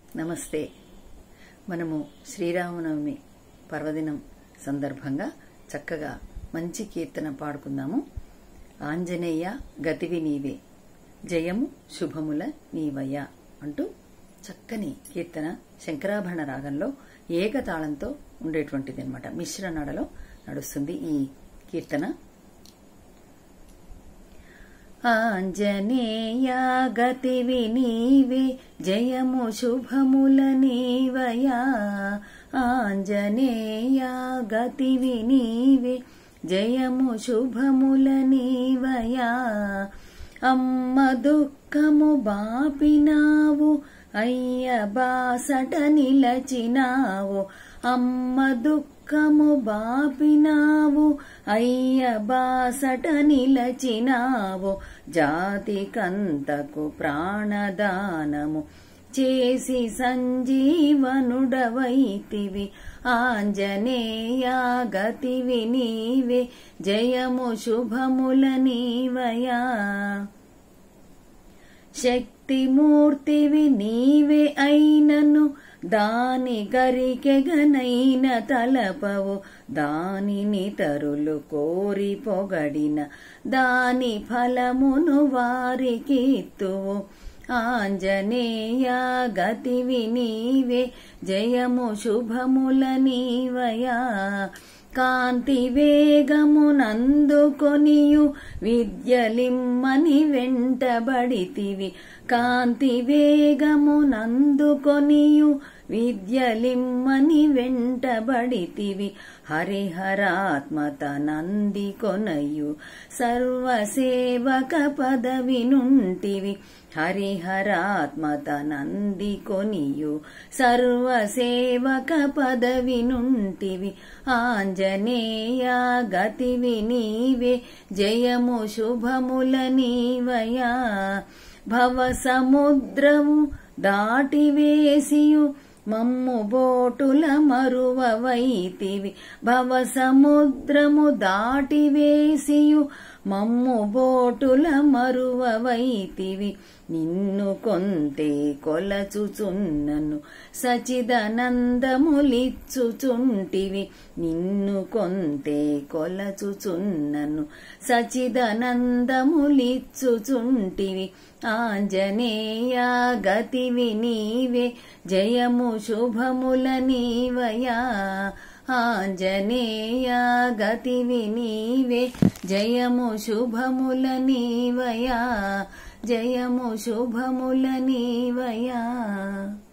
నమస్తే మనము శ్రీరామనవమి పర్వదినం సందర్భంగా చక్కగా మంచి కీర్తన పాడుకుందాము ఆంజనేయ గతివి నీవే జయము శుభముల నీవయ్య అంటూ చక్కని కీర్తన శంకరాభరణ రాగంలో ఏకతాళంతో ఉండేటువంటిది అనమాట మిశ్ర నడలో నడుస్తుంది ఈ కీర్తన ఆంజనేయ గతివి నీవే జయము శుభముల నీవయా ఆంజనేయ గతివి నీవే జయము శుభముల నీవయా అమ్మ దుఃఖము బాపినావు అయ్య బాసట నిలచినావు అమ్మ దుఃఖము బాపినావు అయ్య బాసట నిలచినావు జాతికంతకు ప్రాణదానము చేసి సంజీవనుడవైతివి ఆంజనేయ గతివి నీవే జయము శుభముల నీవయా శక్తిమూర్తివి నీవే అయినను దాని గరికెగనైన తలపవు దానిని తరులు కోరి పొగడిన దాని ఫలమును వారికి ఇత్తువు ఆంజనేయ గతివి నీవే జయము శుభముల నీవయా కాంతి వేగమునందుకొనియు విద్యలిమ్మని వెంటబడితివి కాంతి వేగమునందుకొనియు విద్యలిమ్మని వెంటబడితివి హరిహరాత్మత నంది కొనయు సర్వసేవక పదవి నుంటివి హరిహరాత్మత నంది కొనియు సర్వసేవక పదవి నుంటివి ఆంజనేయ గతివి నీవే జయము శుభముల నీవయా భవ సముద్రము దాటివేసియు మమ్ము బోటుల మరువవైతివి భవ సముద్రము దాటివేసియు మమ్ము బోటుల మరువవైతివి నిన్ను కొంతే కొలచుచున్నను సచిదనందములిచ్చుచుంటివి నిన్ను కొంతే కొలచుచున్నను సచిదనందములిచ్చుచుంటివి ఆంజనేయ గతివి నీవే జయము శుభముల నీవయా ఆంజనేయ గతివి నీవే జయము శుభముల నీవయా జయము శుభముల నీవయా